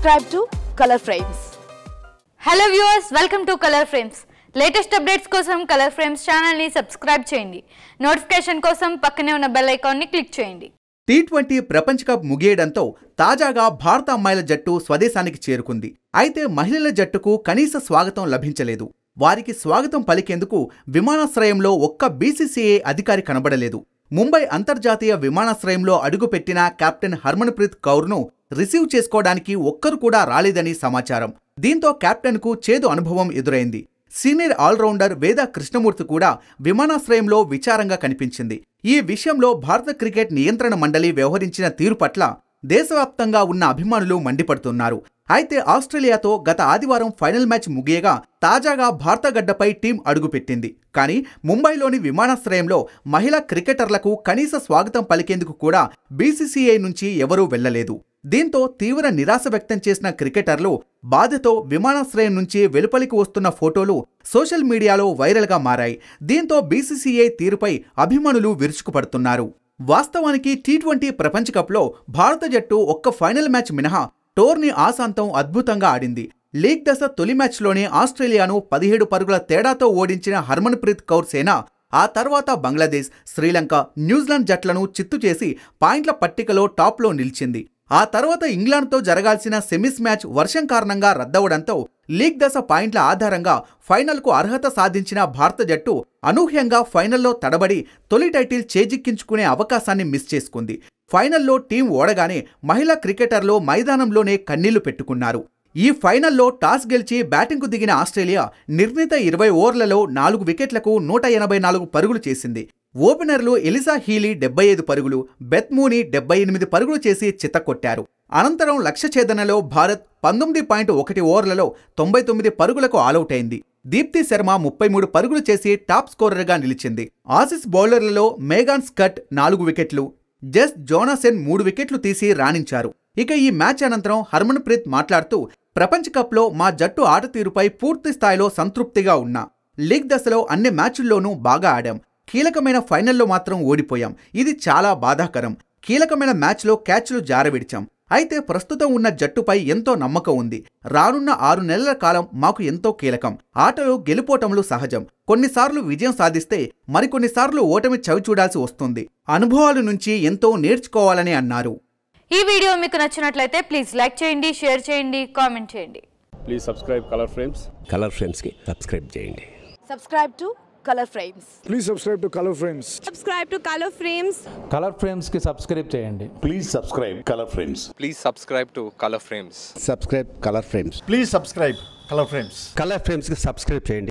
subscribe to Color Frames. Hello viewers welcome to Color Frames latest updates కోసం Color Frames ఛానల్ని subscribe చేయండి notification కోసం పక్కనే ఉన్న బెల్ ఐకాన్ని క్లిక్ చేయండి టీ ట్వంటీ ప్రపంచ కప్ ముగియడంతో తాజాగా భారత అమ్మాయిల జట్టు స్వదేశానికి చేరుకుంది అయితే మహిళల జట్టుకు కనీస స్వాగతం లభించలేదు వారికి స్వాగతం పలికేందుకు విమానాశ్రయంలో ఒక్క బీసీసీఐ అధికారి కనబడలేదు ముంబై అంతర్జాతీయ విమానాశ్రయంలో అడుగుపెట్టిన కెప్టెన్ హర్మన్ప్రీత్ కౌర్ను రిసీవ్ చేసుకోవడానికి ఒక్కరు కూడా రాలేదని సమాచారం దీంతో కెప్టెన్కు చేదు అనుభవం ఎదురైంది సీనియర్ ఆల్రౌండర్ వేద కృష్ణమూర్తి కూడా విమానాశ్రయంలో విచారంగా కనిపించింది ఈ విషయంలో భారత క్రికెట్ నియంత్రణ మండలి వ్యవహరించిన తీరు పట్ల దేశవ్యాప్తంగా ఉన్న అభిమానులు మండిపడుతున్నారు అయితే ఆస్ట్రేలియాతో గత ఆదివారం ఫైనల్ మ్యాచ్ ముగియగా తాజాగా భారత గడ్డపై టీం అడుగుపెట్టింది కానీ ముంబైలోని విమానాశ్రయంలో మహిళా క్రికెటర్లకు కనీస స్వాగతం పలికేందుకు కూడా బీసీసీఐ నుంచి ఎవరూ వెళ్లలేదు దీంతో తీవ్ర నిరాశ వ్యక్తం చేసిన క్రికెటర్లు బాధతో విమానాశ్రయం నుంచి వెలుపలికి వస్తున్న ఫోటోలు సోషల్ మీడియాలో వైరల్గా మారాయి దీంతో బీసీసీఐ తీరుపై అభిమానులు విరుచుకుపడుతున్నారు వాస్తవానికి టీ ట్వంటీ ప్రపంచ కప్లో భారత జట్టు ఒక్క ఫైనల్ మ్యాచ్ మినహా టోర్నీ ఆశాంతం అద్భుతంగా ఆడింది లీగ్ దశ తొలి మ్యాచ్లోనే ఆస్ట్రేలియాను పదిహేడు పరుగుల తేడాతో ఓడించిన హర్మన్ప్రీత్ కౌర్ సేన ఆ తర్వాత బంగ్లాదేశ్ శ్రీలంక న్యూజిలాండ్ జట్లను చిత్తు చేసి పాయింట్ల పట్టికలో టాప్లో నిలిచింది ఆ తర్వాత ఇంగ్లాండ్తో జరగాల్సిన సెమీస్ మ్యాచ్ వర్షం కారణంగా రద్దవడంతో లీగ్ దశ పాయింట్ల ఆధారంగా ఫైనల్కు అర్హత సాధించిన భారత జట్టు అనూహ్యంగా ఫైనల్లో తడబడి తొలి టైటిల్ చేజిక్కించుకునే అవకాశాన్ని మిస్ చేసుకుంది ఫైనల్లో టీం ఓడగానే మహిళా క్రికెటర్లు మైదానంలోనే కన్నీళ్లు పెట్టుకున్నారు ఈ ఫైనల్లో టాస్ గెలిచి బ్యాటింగ్కు దిగిన ఆస్ట్రేలియా నిర్ణీత ఇరవై ఓవర్లలో నాలుగు వికెట్లకు నూట ఎనభై నాలుగు పరుగులు చేసింది ఓపెనర్లు ఎలిజా హీలీ డెబ్బై ఐదు పరుగులు బెత్ మూనీ డెబ్బై ఎనిమిది పరుగులు చేసి చిత్తకొట్టారు అనంతరం లక్ష్య ఛేదనలో భారత్ పంతొమ్మిది పాయింట్ ఒకటి ఓవర్లలో తొంభై తొమ్మిది పరుగులకు ఆలౌట్ అయింది దీప్తి శర్మ ముప్పై మూడు పరుగులు చేసి టాప్ స్కోరర్గా నిలిచింది ఆసిస్ బౌలర్లలో మేగాన్ స్కట్ నాలుగు వికెట్లు జస్ జోనాసెన్ మూడు వికెట్లు తీసి రాణించారు ఇక ఈ మ్యాచ్ అనంతరం హర్మన్ప్రీత్ మాట్లాడుతూ ప్రపంచ కప్లో మా జట్టు ఆట తీరుపై పూర్తి స్థాయిలో సంతృప్తిగా ఉన్నా లీగ్ దశలో అన్ని మ్యాచుల్లోనూ బాగా ఆడాం కీలకమైన ఫైనల్లో మాత్రం ఓడిపోయాం ఇది చాలా బాధాకరం కీలకమైన మ్యాచ్లో క్యాచ్లు జారవిడిచాం అయితే ప్రస్తుతం ఉన్న జట్టుపై ఎంతో నమ్మకం ఉంది రానున్న ఆరు నెలల కాలం మాకు ఎంతో కీలకం ఆటలో గెలుపోటములు సహజం కొన్నిసార్లు విజయం సాధిస్తే మరికొన్నిసార్లు ఓటమి చవిచూడాల్సి వస్తుంది అనుభవాల నుంచి ఎంతో నేర్చుకోవాలని అన్నారు ఈ వీడియో మీకు నచ్చినట్లయితే ప్లీజ్ లైక్ చేయండి షేర్ చేయండి కామెంట్ చేయండి please subscribe Color Frames Color ఫ్రేమ్స్కి సబ్స్క్రైబ్ చేయండి Subscribe to Color Frames. Please subscribe to Color Frames. subscribe to Color Frames Color ఫ్రేమ్స్కి సబ్స్క్రైబ్ చేయండి Please subscribe Color Frames. Please subscribe to Color Frames. Subscribe Color Frames Please subscribe Color Frames. Color ఫ్రేమ్స్కి subscribe చేయండి